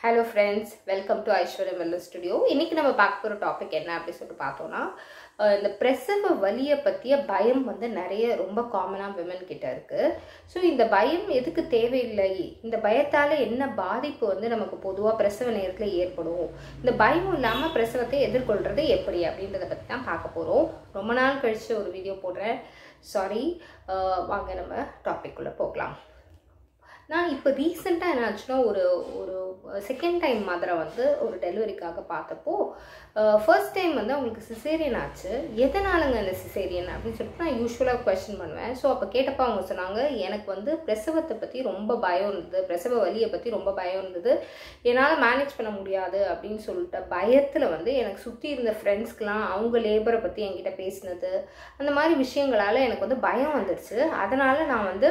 hello friends welcome to ஐஸ்வர்யம் வெல்ல studio இன்றைக்கி நம்ம பார்க்க போகிற டாபிக் என்ன அப்படின்னு சொல்லிட்டு பார்த்தோன்னா அஹ் இந்த பிரசவ வலியை பற்றிய பயம் வந்து நிறைய ரொம்ப காமனாக விமன் கிட்ட இருக்குது ஸோ இந்த பயம் எதுக்கு தேவையில்லை இந்த பயத்தால் என்ன பாதிப்பு வந்து நமக்கு பொதுவாக பிரசவ நேரத்தில் ஏற்படும் இந்த பயம் இல்லாமல் பிரசவத்தை எதிர்கொள்கிறது எப்படி அப்படின்றத பற்றி தான் பார்க்க போகிறோம் ரொம்ப நாள் கழித்து ஒரு வீடியோ போடுறேன் சாரி வாங்க நம்ம டாபிக் உள்ள போகலாம் நான் இப்போ ரீசெண்டாக என்ன ஆச்சுன்னா ஒரு ஒரு செகண்ட் டைம் மதரை வந்து ஒரு டெலிவரிக்காக பார்த்தப்போ ஃபர்ஸ்ட் டைம் வந்து அவங்களுக்கு சிசேரியன் ஆச்சு எதனாலங்க அந்த சிசேரியன் அப்படின்னு சொல்லிட்டு நான் யூஸ்வலாக கொஸ்டின் பண்ணுவேன் ஸோ அப்போ கேட்டப்போ அவங்க சொன்னாங்க எனக்கு வந்து பிரசவத்தை பற்றி ரொம்ப பயம் இருந்தது பிரசவ வலியை பற்றி ரொம்ப பயம் இருந்தது என்னால் மேனேஜ் பண்ண முடியாது அப்படின்னு சொல்லிட்ட பயத்தில் வந்து எனக்கு சுற்றி இருந்த ஃப்ரெண்ட்ஸ்க்கெலாம் அவங்க லேபரை பற்றி என்கிட்ட பேசினது அந்த மாதிரி விஷயங்களால் எனக்கு வந்து பயம் வந்துடுச்சு அதனால் நான் வந்து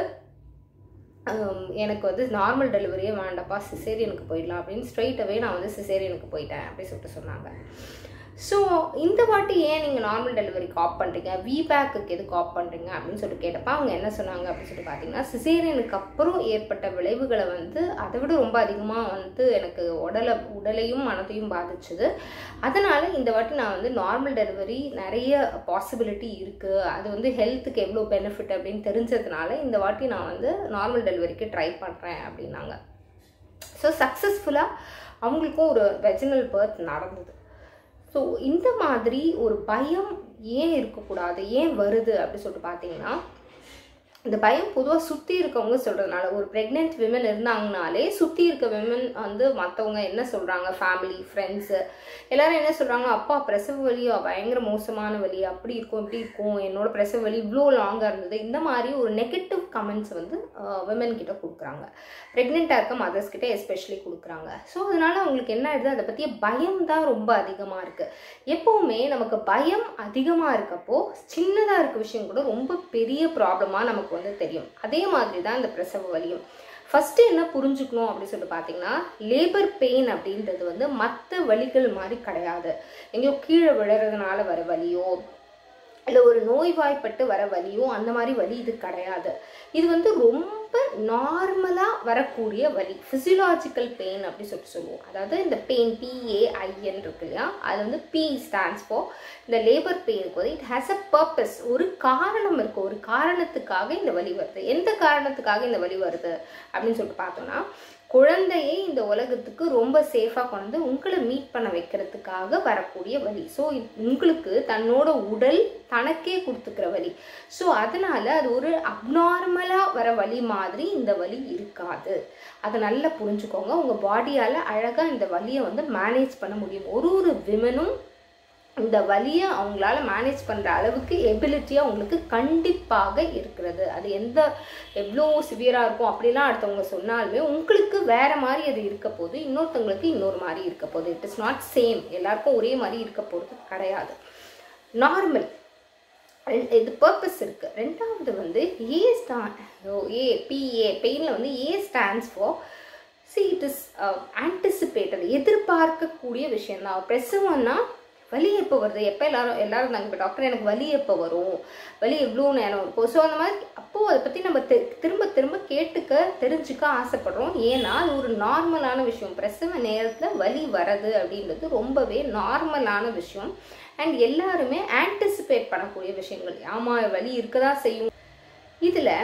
ஹம், எனக்கு வந்து நார்மல் டெலிவரியே வேண்டாப்பா சிசேரியனுக்கு போயிடலாம் அப்படின்னு ஸ்ட்ரைட்டாகவே நான் வந்து சிசேரியனுக்கு போயிட்டேன் அப்படி சொல்லிட்டு சொன்னாங்க ஸோ இந்த வாட்டி ஏன் நீங்கள் நார்மல் டெலிவரிக்கு ஆப் பண்ணுறீங்க விபேக்குக்கு எதுக்கு ஆப் பண்ணுறீங்க அப்படின்னு சொல்லிட்டு கேட்டப்ப அவங்க என்ன சொன்னாங்க அப்படின்னு சொல்லிட்டு பார்த்தீங்கன்னா சிசேரியனுக்கு அப்புறம் ஏற்பட்ட விளைவுகளை வந்து அதை விட ரொம்ப அதிகமாக வந்து எனக்கு உடலை உடலையும் மனதையும் பாதிச்சுது அதனால் இந்த வாட்டி நான் வந்து நார்மல் டெலிவரி நிறைய பாசிபிலிட்டி இருக்குது அது வந்து ஹெல்த்துக்கு எவ்வளோ பெனிஃபிட் அப்படின்னு தெரிஞ்சதுனால இந்த வாட்டி நான் வந்து நார்மல் டெலிவரிக்கு ட்ரை பண்ணுறேன் அப்படின்னாங்க ஸோ சக்ஸஸ்ஃபுல்லாக அவங்களுக்கும் ஒரு வெஜினல் பர்த் நடந்தது ஸோ இந்த மாதிரி ஒரு பயம் ஏன் இருக்கக்கூடாது ஏன் வருது அப்படி சொல்லிட்டு பார்த்தீங்கன்னா இந்த பயம் பொதுவாக சுற்றி இருக்கவங்க சொல்கிறதுனால ஒரு ப்ரெக்னென்ட் விமன் இருந்தாங்கனாலே சுற்றி இருக்க விமன் வந்து மற்றவங்க என்ன சொல்கிறாங்க ஃபேமிலி ஃப்ரெண்ட்ஸு எல்லாரும் என்ன சொல்கிறாங்க அப்பா பிரசவ வலியா பயங்கர மோசமான வலி அப்படி இருக்கும் இப்படி இருக்கும் என்னோட பிரசவ வலி இவ்வளோ லாங்காக இருந்தது இந்த மாதிரி ஒரு நெகட்டிவ் கமெண்ட்ஸ் வந்து விமன் கிட்ட கொடுக்குறாங்க ப்ரெக்னெண்ட்டாக இருக்க மதர்ஸ் கிட்ட எஸ்பெஷலி கொடுக்குறாங்க ஸோ அதனால அவங்களுக்கு என்ன ஆயிடுது அதை பற்றிய பயம் தான் ரொம்ப அதிகமாக இருக்குது எப்போவுமே நமக்கு பயம் அதிகமாக இருக்கப்போ சின்னதாக இருக்க விஷயம் கூட ரொம்ப பெரிய ப்ராப்ளமாக நமக்கு வந்து தெரியும் அதே மாதிரி தான் இந்த பிரசவ வலியும் ஃபஸ்ட்டு என்ன புரிஞ்சுக்கணும் அப்படின்னு சொல்லிட்டு பார்த்தீங்கன்னா லேபர் பெயின் அப்படின்றது வந்து மற்ற வலிகள் மாதிரி கிடையாது எங்கேயோ கீழே விழுறதுனால வர வலியோ இல்லை ஒரு நோய்வாய்ப்பட்டு வர வலியோ அந்த மாதிரி வலி இது கிடையாது இது வந்து ரொம்ப நார்மலாக வரக்கூடிய வலி ஃபிசியலாஜிக்கல் பெயின் அப்படி சொல்லிட்டு சொல்லுவோம் அதாவது இந்த பெயின் பிஏஐஎன் இருக்கு இல்லையா அது வந்து பி ஸ்டாண்ட்ஸ் ஃபார் இந்த லேபர் பெயினுக்கு வந்து இட் ஹேஸ் அ பர்பஸ் ஒரு காரணம் இருக்குது ஒரு காரணத்துக்காக இந்த வலி வருது எந்த காரணத்துக்காக இந்த வலி வருது அப்படின்னு சொல்லிட்டு பார்த்தோம்னா குழந்தையை இந்த உலகத்துக்கு ரொம்ப சேஃபாக கொண்டு உங்களை மீட் பண்ண வைக்கிறதுக்காக வரக்கூடிய வலி ஸோ உங்களுக்கு தன்னோட உடல் தனக்கே கொடுத்துக்கிற வலி ஸோ அதனால அது ஒரு அப்நார்மலாக வர வலி மாதிரி இந்த வலி இருக்காது அதை நல்லா புரிஞ்சுக்கோங்க உங்கள் பாடியால் அழகாக இந்த வலியை வந்து மேனேஜ் பண்ண முடியும் ஒரு ஒரு விமனும் இந்த வலியை அவங்களால மேனேஜ் பண்ணுற அளவுக்கு எபிலிட்டியாக உங்களுக்கு கண்டிப்பாக இருக்கிறது அது எந்த எவ்வளோ சிவியராக இருக்கும் அப்படிலாம் அடுத்தவங்க சொன்னாலுமே உங்களுக்கு வேறு மாதிரி அது இருக்க போது இன்னொருத்தவங்களுக்கு இன்னொரு மாதிரி இருக்க போகுது இட் இஸ் நாட் சேம் எல்லாருக்கும் ஒரே மாதிரி இருக்க போகிறது கிடையாது நார்மல் இது பர்பஸ் இருக்குது ரெண்டாவது வந்து ஏ ஸ்டா ஏ பிஏ பெயினில் வந்து A stands for C it is anticipated எதிர்பார்க்கக்கூடிய விஷயம் தான் பிரசவம்னா வலி எப்போ வருது எப்போ எல்லாரும் எல்லாரும் இருந்தாங்க இப்போ டாக்டர் எனக்கு வலி எப்போ வரும் வலி எவ்வளோ நேரம் இருக்கும் ஸோ அந்த மாதிரி அப்போது அதை பற்றி நம்ம தெ திரும்ப திரும்ப கேட்டுக்க தெரிஞ்சுக்க ஆசைப்படுறோம் ஏன்னா அது ஒரு நார்மலான விஷயம் பிரசவ நேரத்தில் வலி வர்றது அப்படின்றது ரொம்பவே நார்மலான விஷயம் அண்ட் எல்லாருமே ஆன்டிசிபேட் பண்ணக்கூடிய விஷயங்கள் ஆமாம் வலி இருக்க தான் செய்யும் இதில்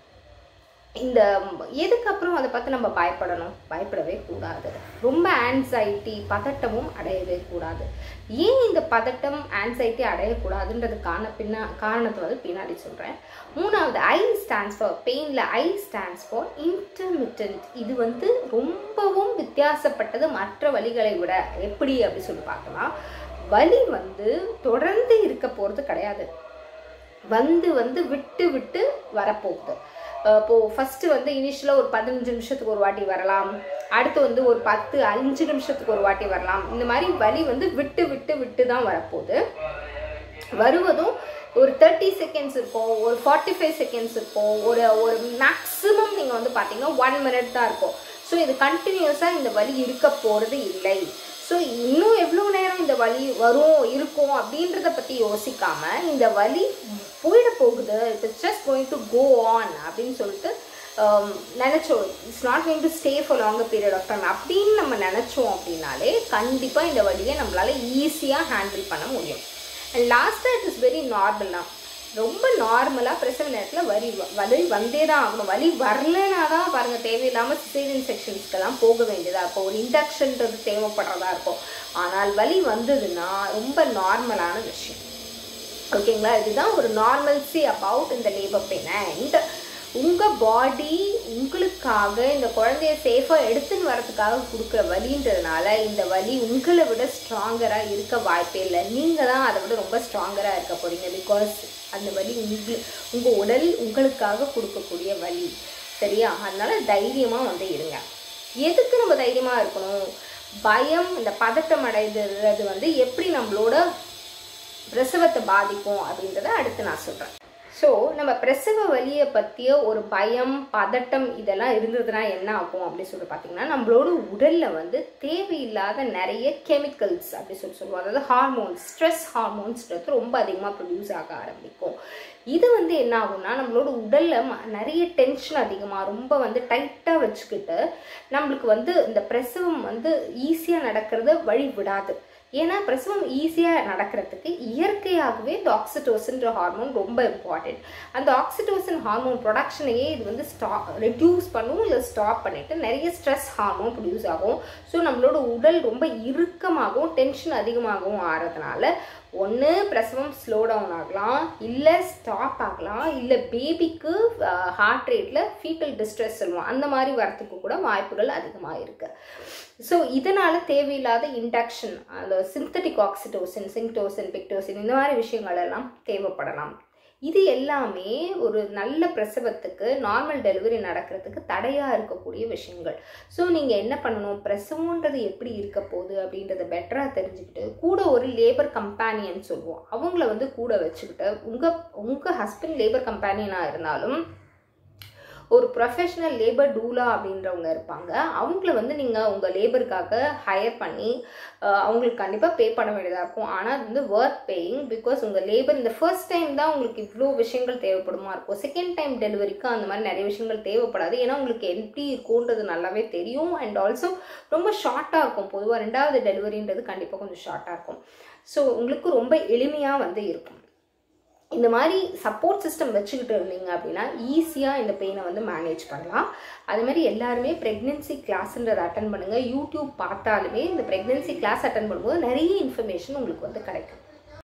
இந்த எதுக்கு அப்புறம் அதை பார்த்து நம்ம பயப்படணும் பயப்படவே கூடாது ரொம்ப ஆன்சைட்டி பதட்டமும் அடையவே கூடாது ஏன் இந்த பதட்டம் ஆன்சைட்டி அடையக்கூடாதுன்றதுக்கான பின்னா காரணத்தை வந்து பின்னாடி சொல்கிறேன் மூணாவது ஐ ஸ்டாண்ட்ஸ் ஃபார் பெயினில் ஐ ஸ்டாண்ட்ஸ் ஃபார் இன்டர்மிட்டன்ட் இது வந்து ரொம்பவும் வித்தியாசப்பட்டது மற்ற வழிகளை விட எப்படி அப்படி சொல்லி பார்க்கலாம் வலி வந்து தொடர்ந்து இருக்க போகிறது கிடையாது வந்து வந்து விட்டு விட்டு வரப்போகுது இப்போது ஃபஸ்ட்டு வந்து இனிஷியலாக ஒரு பதினஞ்சு நிமிஷத்துக்கு ஒரு வாட்டி வரலாம் அடுத்து வந்து ஒரு பத்து அஞ்சு நிமிஷத்துக்கு ஒரு வாட்டி வரலாம் இந்த மாதிரி வலி வந்து விட்டு விட்டு விட்டு தான் வரப்போகுது வருவதும் ஒரு தேர்ட்டி செகண்ட்ஸ் இருக்கும் ஒரு ஃபார்ட்டி ஃபைவ் செகண்ட்ஸ் இருக்கும் ஒரு ஒரு மேக்ஸிமம் நீங்கள் வந்து பார்த்தீங்கன்னா ஒன் மினிட் தான் இருக்கும் ஸோ இது கண்டினியூஸாக இந்த வலி இருக்க போகிறது இல்லை ஸோ இன்னும் எவ்வளோ நேரம் இந்த வலி வரும் இருக்கும் அப்படின்றத பற்றி யோசிக்காமல் இந்த வலி போயிட போகுது it is just going to go on அப்படின்னு சொல்லிட்டு நினச்சோம் it's not going to stay for longer period of time அப்படின்னு நம்ம நினச்சோம் அப்படின்னாலே கண்டிப்பாக இந்த வழியை நம்மளால் ஈஸியாக ஹேண்டில் பண்ண முடியும் அண்ட் லாஸ்ட்டாக இட் இஸ் வெரி நார்மல் தான் ரொம்ப நார்மலாக பிரசவ நேரத்தில் வலி வலி வந்தே தான் ஆகணும் வலி வரலனா தான் பாருங்கள் தேவையில்லாமல் சிசேரியன் செக்ஷன்ஸ்க்கெல்லாம் போக வேண்டியதாக இருக்கும் ஒரு இண்டக்ஷன்றது தேவைப்படுறதா இருக்கும் ஆனால் வலி வந்ததுன்னா ரொம்ப நார்மலான விஷயம் ஓகேங்களா இதுதான் ஒரு நார்மல்சி அபவுட் இந்த லேபர் பெயின் அண்ட் உங்கள் பாடி உங்களுக்காக இந்த குழந்தைய சேஃபாக எடுத்துன்னு வரதுக்காக கொடுக்குற வலின்றதுனால இந்த வலி உங்களை விட ஸ்ட்ராங்கராக இருக்க வாய்ப்பே இல்லை நீங்கள் தான் அதை விட ரொம்ப ஸ்ட்ராங்கராக இருக்க போகிறீங்க பிகாஸ் அந்த வலி உங்கள் உங்கள் உடல் உங்களுக்காக கொடுக்கக்கூடிய வலி சரியா அதனால தைரியமாக வந்து இருங்க எதுக்கு நம்ம தைரியமாக இருக்கணும் பயம் இந்த பதட்டம் அடைகிறது வந்து எப்படி நம்மளோட பிரசவத்தை பாதிக்கும் அப்படின்றத அடுத்து நான் சொல்கிறேன் ஸோ நம்ம பிரசவ வலியை பற்றிய ஒரு பயம் பதட்டம் இதெல்லாம் இருந்ததுன்னா என்ன ஆகும் அப்படின்னு சொல்லி பார்த்தீங்கன்னா நம்மளோட உடலில் வந்து தேவையில்லாத நிறைய கெமிக்கல்ஸ் அப்படி சொல்லி சொல்லுவோம் அதாவது ஹார்மோன்ஸ் ஸ்ட்ரெஸ் ஹார்மோன்ஸ்ன்றது ரொம்ப அதிகமாக ப்ரொடியூஸ் ஆக ஆரம்பிக்கும் இது வந்து என்ன ஆகும்னா நம்மளோட உடலில் நிறைய டென்ஷன் அதிகமாக ரொம்ப வந்து டைட்டாக வச்சுக்கிட்டு நம்மளுக்கு வந்து இந்த பிரசவம் வந்து ஈஸியாக நடக்கிறத வழி விடாது ஏன்னா பிரசவம் ஈஸியாக நடக்கிறதுக்கு இயற்கையாகவே இந்த ஆக்சிடோசன்ற ஹார்மோன் ரொம்ப இம்பார்ட்டண்ட் அந்த ஆக்சிடோசன் ஹார்மோன் ப்ரொடக்ஷனையே இது வந்து ஸ்டாப் ரெடியூஸ் பண்ணும் இல்லை ஸ்டாப் பண்ணிவிட்டு நிறைய ஸ்ட்ரெஸ் ஹார்மோன் ப்ரொடியூஸ் ஆகும் ஸோ நம்மளோட உடல் ரொம்ப இறுக்கமாகவும் டென்ஷன் அதிகமாகவும் ஆகிறதுனால ஒன்று பிரசவம் ஸ்லோ டவுன் ஆகலாம் இல்லை ஸ்டாப் ஆகலாம் இல்லை பேபிக்கு ஹார்ட் ரேட்டில் ஃபீட்டல் டிஸ்ட்ரெஸ் சொல்லுவோம் அந்த மாதிரி வரத்துக்கு கூட வாய்ப்புகள் அதிகமாக இருக்குது ஸோ இதனால் தேவையில்லாத இண்டக்ஷன் அந்த சிந்தட்டிக் ஆக்சிடோசின் சிங்டோசின் பிக்டோசின் இந்த மாதிரி விஷயங்கள் எல்லாம் தேவைப்படலாம் இது எல்லாமே ஒரு நல்ல பிரசவத்துக்கு நார்மல் டெலிவரி நடக்கிறதுக்கு தடையாக இருக்கக்கூடிய விஷயங்கள் ஸோ நீங்கள் என்ன பண்ணணும் பிரசவன்றது எப்படி இருக்க போகுது அப்படின்றத பெட்டராக தெரிஞ்சுக்கிட்டு கூட ஒரு லேபர் கம்பேனியன் சொல்லுவோம் அவங்கள வந்து கூட வச்சுக்கிட்டு உங்கள் உங்கள் ஹஸ்பண்ட் லேபர் கம்பேனியனாக இருந்தாலும் ஒரு ப்ரொஃபஷ்னல் லேபர் டூலா அப்படின்றவங்க இருப்பாங்க அவங்கள வந்து நீங்கள் உங்கள் லேபருக்காக ஹையர் பண்ணி அவங்களுக்கு கண்டிப்பாக பே பண்ண வேண்டியதாக இருக்கும் ஆனால் அது வந்து ஒர்த் பேயிங் பிகாஸ் உங்கள் லேபர் இந்த ஃபர்ஸ்ட் டைம் தான் உங்களுக்கு இவ்வளோ விஷயங்கள் தேவைப்படுமா இருக்கும் செகண்ட் டைம் டெலிவரிக்கு அந்த மாதிரி நிறைய விஷயங்கள் தேவைப்படாது ஏன்னா உங்களுக்கு எப்படி இருக்கும்ன்றது நல்லாவே தெரியும் அண்ட் ஆல்சோ ரொம்ப ஷார்ட்டாக இருக்கும் பொதுவாக ரெண்டாவது டெலிவரின்றது கண்டிப்பாக கொஞ்சம் ஷார்ட்டாக இருக்கும் ஸோ உங்களுக்கு ரொம்ப எளிமையாக வந்து இருக்கும் இந்த மாதிரி சப்போர்ட் சிஸ்டம் வச்சுக்கிட்டு இருந்தீங்க அப்படின்னா ஈஸியாக இந்த பெயினை வந்து மேனேஜ் பண்ணலாம் அது மாதிரி எல்லாருமே ப்ரெக்னென்சி கிளாஸ்ன்றதை அட்டன் பண்ணுங்கள் யூடியூப் பார்த்தாலுமே இந்த ப்ரெக்னென்சி கிளாஸ் அட்டன் பண்ணும்போது நிறைய இன்ஃபர்மேஷன் உங்களுக்கு வந்து கிடைக்கும்